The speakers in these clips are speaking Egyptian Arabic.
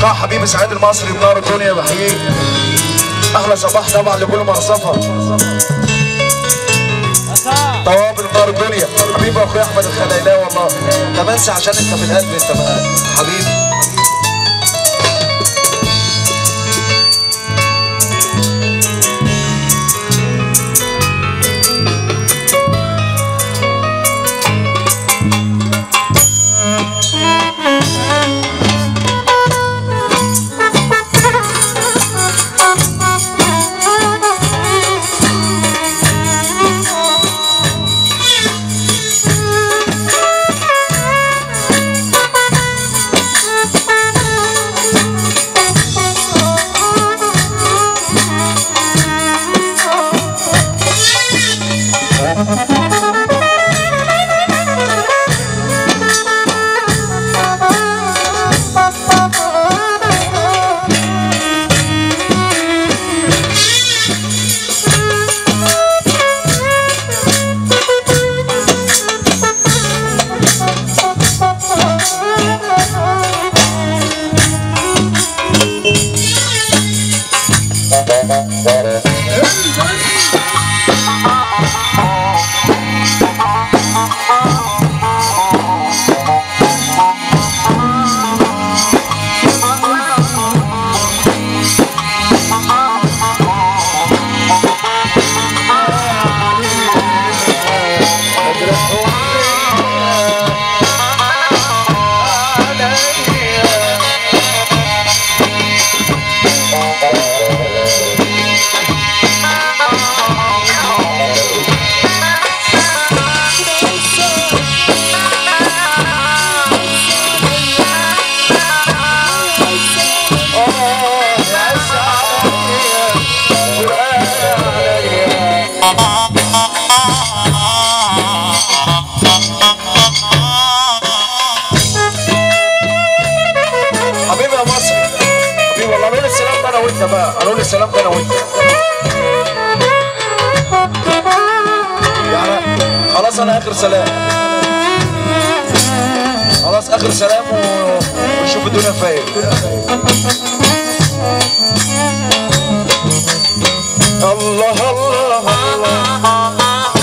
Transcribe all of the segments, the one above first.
صح حبيبي سعيد المصري منار الدنيا بحييك احلى صباح طبعا لكل مرصفه طوابل منار الدنيا حبيبي اخويا احمد الخليلاوي والله انت منسى عشان انت في القلب انت بقى حبيبي حبيبي يا مصر حبيبي والله قالوا لي السلام ده انا وانت بقى قالوا لي السلام ده انا وانت يعني خلاص انا اخر سلام خلاص اخر سلام و... ونشوف الدنيا فين الله الله الله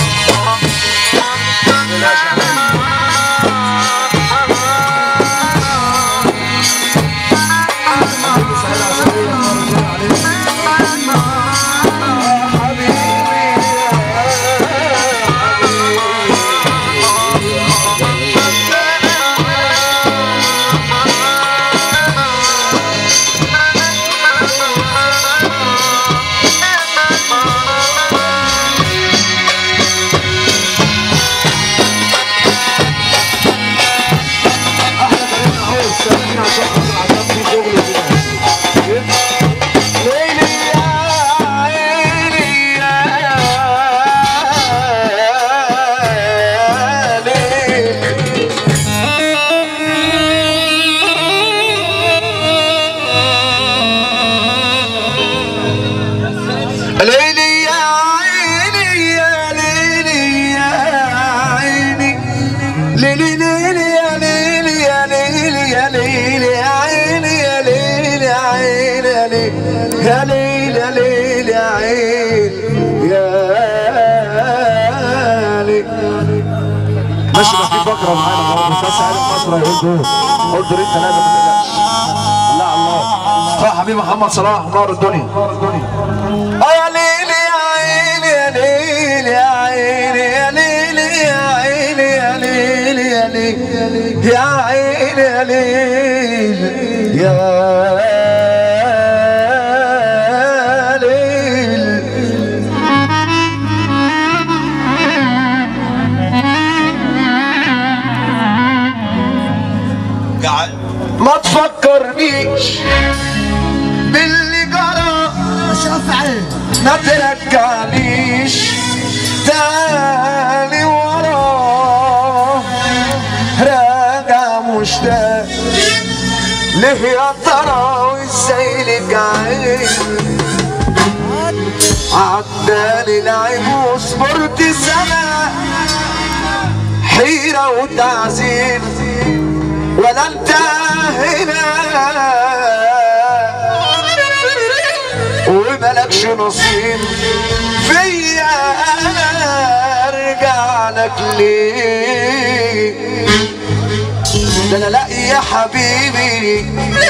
ليلي يا عيني يا ليلي يا عيني ليلي ليلي يا ليلي يا ليلي يا ليلي يا عيني يا ليلي يا عيني يا ليلي يا ليلي يا ليلي يا عيني يا ليلي ماشي ما في بكره معانا برضه بس سعيد مصر هيقول دول قول دورين ثلاثه ما تقلقش الله على الله صح حبيبي محمد صلاح نار الدنيا اه يا ليلي يا عيني يا ليلي يا عيني يا ليلي يا عيني يا ليلي يا ليلي يا عيني يا ليلي يا ليلي ما تفكرنيش باللي جرى ما ترجعنيش تاني ورا راجع مشتاق ليه يا ترى وازاي لك عين عداني العيب وصبرت سنة حيرة وتعذيب ولا انت هنا ملكش نصيب فيا انا ارجع لك ليه لا لا لا يا حبيبي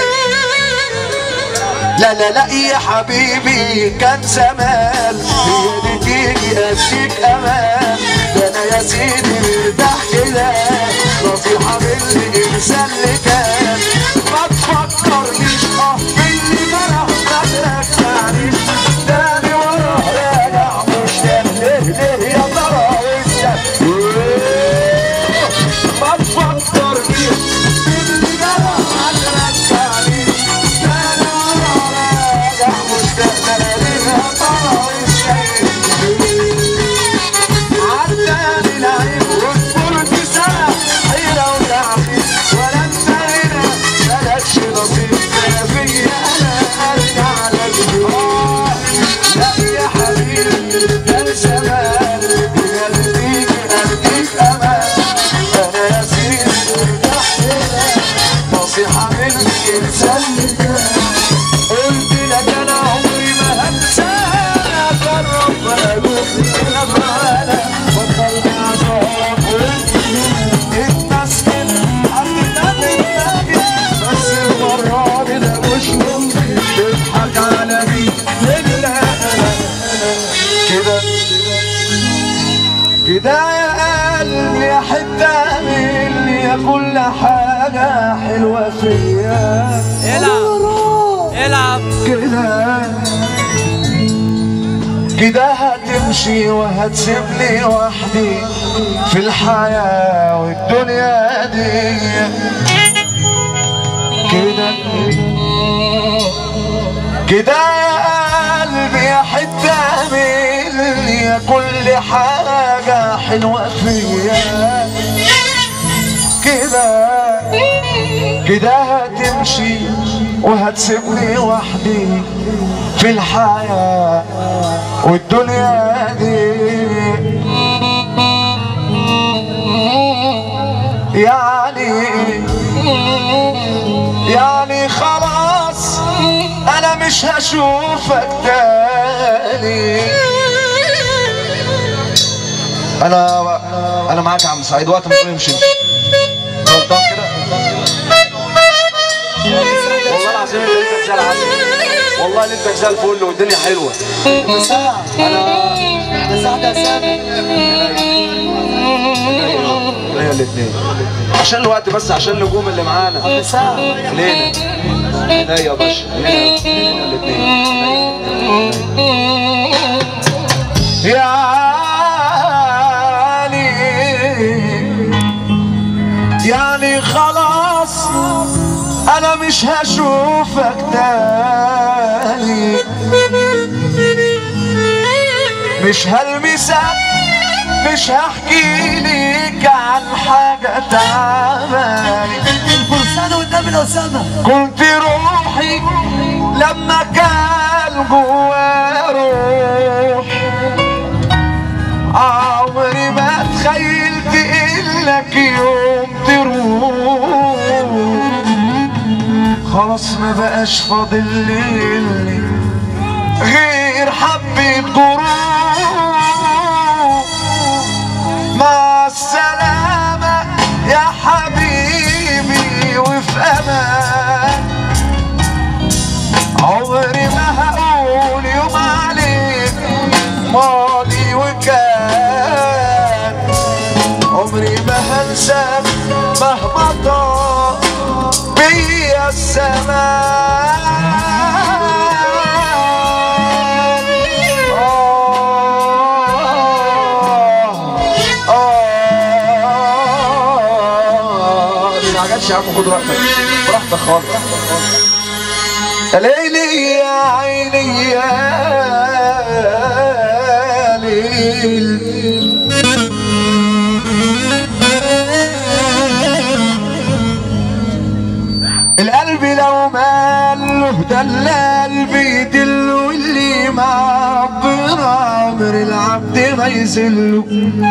لا لا لا يا حبيبي كان زمان هي دي تيجي اديك امان ده انا يا سيدي مرتاح كده نصيحة من الانسان اللي كان ما تفكرنيش اه باللي جرى ما ترجعنيش تاني ورا راجع مشتاق ليه ليه يا ترى وانت ما تفكرنيش باللي جرى ما ترجعنيش تاني ورا راجع مشتاق ليه يا ترى وانت عداني العيب وصبرت سنة حيرة وتعبير ولا انت هنا مالكش نصيب انا فيا انا ارجع لك آه، لا يا حبيبي كان زمان قلبي اديك امان انا يا سيدي ارتاح هنا نصيحة من الانسان قلت لك انا عمري ما هنساها جرب اقول انا معانا بطل عذاب اتمسكن حبيبي بس المرة دي ده مش ممكن تضحك على مين الا انا كده كده يا قلبي يا حتة مني يا كل حاجة حلوة فيا العب العب كده كده هتمشي وهتسيبني وحدي في الحياة والدنيا دي كده كده يا قلبي يا حتة مني يا كل حاجة حلوة فيا كده كده هتمشي وهتسيبني وحدي في الحياة والدنيا دي يعني يعني خلاص انا مش هشوفك تاني انا انا معاك يا عم سعيد وقت ما تقول يمشي غلطان كده والله العظيم انت ليلتك زي العسل والله ليلتك زي الفل والدنيا حلوه هي الاثنين عشان الوقت بس عشان النجوم اللي معانا ليلى لا يا باشا ليلى الاثنين يعني يعني خلاص انا مش هشوفك تاني مش هلمسك مش هحكي ليك عن حاجة تعباني الفرسان قدام الأسامة كنت روحي لما كان جوا روح عمري ما تخيلت انك يوم تروح خلاص ما بقاش فاضل لي غير حبة جروح مع السلامة يا حبيبي وفي أمان عمري ما هقول يوم عليك ماضي وكان عمري ما هنساك مهما طال بيا الزمان آه آه ما عجبش يا عم خد راحتك براحتك خالص يا ليلي يا عيني يا ليل القلب لو ماله ده القلب يدل واللي معبر عمر العبد ما يذله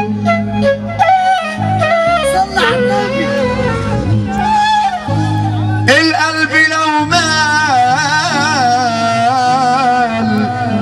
صلى على النبي القلب لو مال